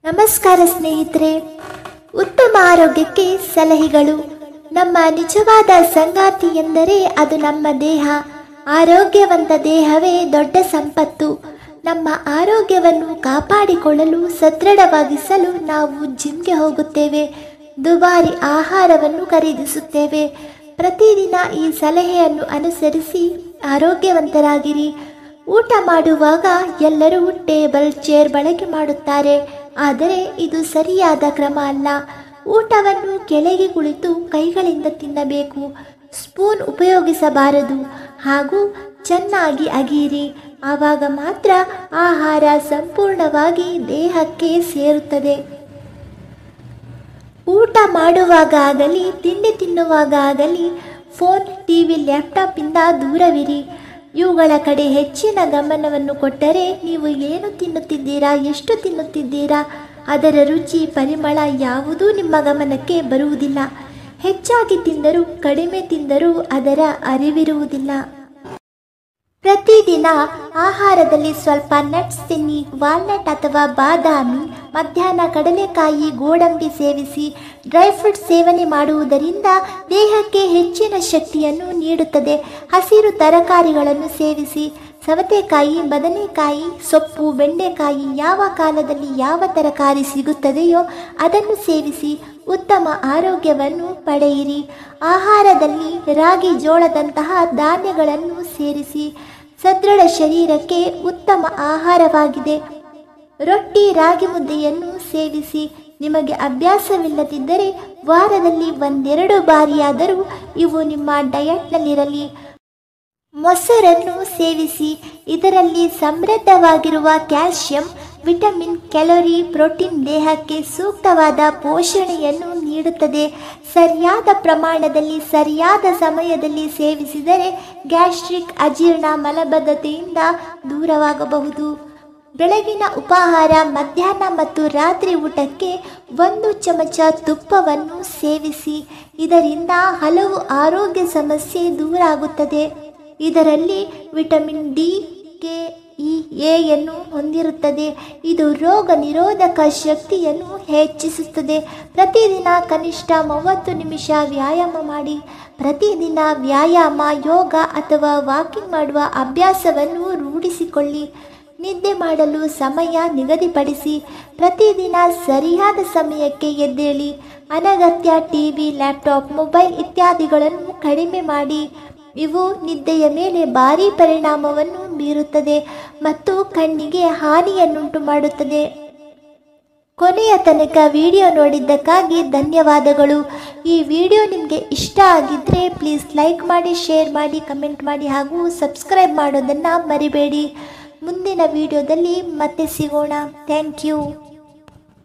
ನಮಸ್ಕಾರ ಸ್ನೇಹಿತರೆ ಉತ್ತಮ ಆರೋಗ್ಯಕ್ಕೆ ಸಲಹೆಗಳು ನಮ್ಮ ನಿಜವಾದ ಸಂಗಾತಿ ಎಂದರೆ ಅದು ನಮ್ಮ ದೇಹ ಆರೋಗ್ಯವಂತ ದೇಹವೇ ದೊಡ್ಡ ಸಂಪತ್ತು ನಮ್ಮ ಆರೋಗ್ಯವನ್ನು ಕಾಪಾಡಿಕೊಳ್ಳಲು ಸದೃಢವಾಗಿಸಲು ನಾವು ಜಿಮ್ಗೆ ಹೋಗುತ್ತೇವೆ ದುಬಾರಿ ಆಹಾರವನ್ನು ಖರೀದಿಸುತ್ತೇವೆ ಪ್ರತಿದಿನ ಈ ಸಲಹೆಯನ್ನು ಅನುಸರಿಸಿ ಆರೋಗ್ಯವಂತರಾಗಿರಿ ಊಟ ಮಾಡುವಾಗ ಎಲ್ಲರೂ ಟೇಬಲ್ ಚೇರ್ ಬಳಕೆ ಮಾಡುತ್ತಾರೆ ಆದರೆ ಇದು ಸರಿಯಾದ ಕ್ರಮ ಅಲ್ಲ ಊಟವನ್ನು ಕೆಳಗೆ ಕುಳಿತು ಕೈಗಳಿಂದ ತಿನ್ನಬೇಕು ಸ್ಪೂನ್ ಉಪಯೋಗಿಸಬಾರದು ಹಾಗೂ ಚೆನ್ನಾಗಿ ಅಗೀರಿ ಆವಾಗ ಮಾತ್ರ ಆಹಾರ ಸಂಪೂರ್ಣವಾಗಿ ದೇಹಕ್ಕೆ ಸೇರುತ್ತದೆ ಊಟ ಮಾಡುವಾಗ ಆಗಲಿ ತಿಂಡಿ ತಿನ್ನುವಾಗ ಆಗಲಿ ಫೋನ್ ಟಿವಿ ಲ್ಯಾಪ್ಟಾಪಿಂದ ದೂರವಿರಿ ಇವುಗಳ ಕಡೆ ಹೆಚ್ಚಿನ ಗಮನವನ್ನು ಕೊಟ್ಟರೆ ನೀವು ಏನು ತಿನ್ನುತ್ತಿದ್ದೀರಾ ಎಷ್ಟು ತಿನ್ನುತ್ತಿದ್ದೀರಾ ಅದರ ರುಚಿ ಪರಿಮಳ ಯಾವುದೂ ನಿಮ್ಮ ಗಮನಕ್ಕೆ ಬರುವುದಿಲ್ಲ ಹೆಚ್ಚಾಗಿ ತಿಂದರೂ ಕಡಿಮೆ ತಿಂದರೂ ಅದರ ಅರಿವಿರುವುದಿಲ್ಲ ಪ್ರತಿದಿನ ಆಹಾರದಲ್ಲಿ ಸ್ವಲ್ಪ ನಟ್ಸ್ ತಿನ್ನಿ ವಾಲ್ನಟ್ ಅಥವಾ ಬಾದಾಮಿ ಮಧ್ಯಾಹ್ನ ಕಡಲೆಕಾಯಿ ಗೋಡಂಬಿ ಸೇವಿಸಿ ಡ್ರೈ ಫ್ರೂಟ್ ಸೇವನೆ ಮಾಡುವುದರಿಂದ ದೇಹಕ್ಕೆ ಹೆಚ್ಚಿನ ಶಕ್ತಿಯನ್ನು ನೀಡುತ್ತದೆ ಹಸಿರು ತರಕಾರಿಗಳನ್ನು ಸೇವಿಸಿ ಸವತೆಕಾಯಿ ಬದನೆಕಾಯಿ ಸೊಪ್ಪು ಬೆಂಡೆಕಾಯಿ ಯಾವ ಕಾಲದಲ್ಲಿ ಯಾವ ತರಕಾರಿ ಸಿಗುತ್ತದೆಯೋ ಅದನ್ನು ಸೇವಿಸಿ ಉತ್ತಮ ಆರೋಗ್ಯವನ್ನು ಪಡೆಯಿರಿ ಆಹಾರದಲ್ಲಿ ರಾಗಿ ಜೋಳದಂತಹ ಧಾನ್ಯಗಳನ್ನು ಸೇರಿಸಿ ಸದೃಢ ಶರೀರಕ್ಕೆ ಉತ್ತಮ ಆಹಾರವಾಗಿದೆ ರೊಟ್ಟಿ ರಾಗಿ ಮುದ್ದೆಯನ್ನು ಸೇವಿಸಿ ನಿಮಗೆ ಅಭ್ಯಾಸವಿಲ್ಲದಿದ್ದರೆ ವಾರದಲ್ಲಿ ಒಂದೆರಡು ಬಾರಿಯಾದರೂ ಇವು ನಿಮ್ಮ ಡಯಟ್ನಲ್ಲಿರಲಿ ಮೊಸರನ್ನು ಸೇವಿಸಿ ಇದರಲ್ಲಿ ಸಮೃದ್ಧವಾಗಿರುವ ಕ್ಯಾಲ್ಸಿಯಂ ವಿಟಮಿನ್ ಕ್ಯಾಲೋರಿ ಪ್ರೋಟೀನ್ ದೇಹಕ್ಕೆ ಸೂಕ್ತವಾದ ಪೋಷಣೆಯನ್ನು ನೀಡುತ್ತದೆ ಸರಿಯಾದ ಪ್ರಮಾಣದಲ್ಲಿ ಸರಿಯಾದ ಸಮಯದಲ್ಲಿ ಸೇವಿಸಿದರೆ ಗ್ಯಾಸ್ಟ್ರಿಕ್ ಅಜೀರ್ಣ ಮಲಬದ್ಧತೆಯಿಂದ ದೂರವಾಗಬಹುದು ಬೆಳಗಿನ ಉಪಾಹಾರ ಮಧ್ಯಾಹ್ನ ಮತ್ತು ರಾತ್ರಿ ಊಟಕ್ಕೆ ಒಂದು ಚಮಚ ತುಪ್ಪವನ್ನು ಸೇವಿಸಿ ಇದರಿಂದ ಹಲವು ಆರೋಗ್ಯ ಸಮಸ್ಯೆ ದೂರ ಆಗುತ್ತದೆ ಇದರಲ್ಲಿ ವಿಟಮಿನ್ ಡಿ ಕೆ ಇ ಎಯನ್ನು ಹೊಂದಿರುತ್ತದೆ ಇದು ರೋಗ ನಿರೋಧಕ ಶಕ್ತಿಯನ್ನು ಹೆಚ್ಚಿಸುತ್ತದೆ ಪ್ರತಿದಿನ ಕನಿಷ್ಠ ಮೂವತ್ತು ನಿಮಿಷ ವ್ಯಾಯಾಮ ಮಾಡಿ ಪ್ರತಿದಿನ ವ್ಯಾಯಾಮ ಯೋಗ ಅಥವಾ ವಾಕಿಂಗ್ ಮಾಡುವ ಅಭ್ಯಾಸವನ್ನು ರೂಢಿಸಿಕೊಳ್ಳಿ ನಿದ್ದೆ ಮಾಡಲು ಸಮಯ ನಿಗದಿಪಡಿಸಿ ಪ್ರತಿದಿನ ಸರಿಯಾದ ಸಮಯಕ್ಕೆ ಎದ್ದೇಳಿ ಅನಗತ್ಯ ಟಿವಿ ಲ್ಯಾಪ್ಟಾಪ್ ಮೊಬೈಲ್ ಇತ್ಯಾದಿಗಳನ್ನು ಕಡಿಮೆ ಮಾಡಿ ಇವು ನಿದ್ದೆಯ ಮೇಲೆ ಭಾರಿ ಪರಿಣಾಮವನ್ನು ಬೀರುತ್ತದೆ ಮತ್ತು ಕಣ್ಣಿಗೆ ಹಾನಿಯನ್ನುಂಟು ಮಾಡುತ್ತದೆ ಕೊನೆಯ ತನಕ ವಿಡಿಯೋ ನೋಡಿದ್ದಕ್ಕಾಗಿ ಧನ್ಯವಾದಗಳು ಈ ವಿಡಿಯೋ ನಿಮಗೆ ಇಷ್ಟ ಆಗಿದ್ದರೆ ಪ್ಲೀಸ್ ಲೈಕ್ ಮಾಡಿ ಶೇರ್ ಮಾಡಿ ಕಮೆಂಟ್ ಮಾಡಿ ಹಾಗೂ ಸಬ್ಸ್ಕ್ರೈಬ್ ಮಾಡೋದನ್ನು ಮರಿಬೇಡಿ ಮುಂದಿನ ವಿಡಿಯೋದಲ್ಲಿ ಮತ್ತೆ ಸಿಗೋಣ ಥ್ಯಾಂಕ್ ಯು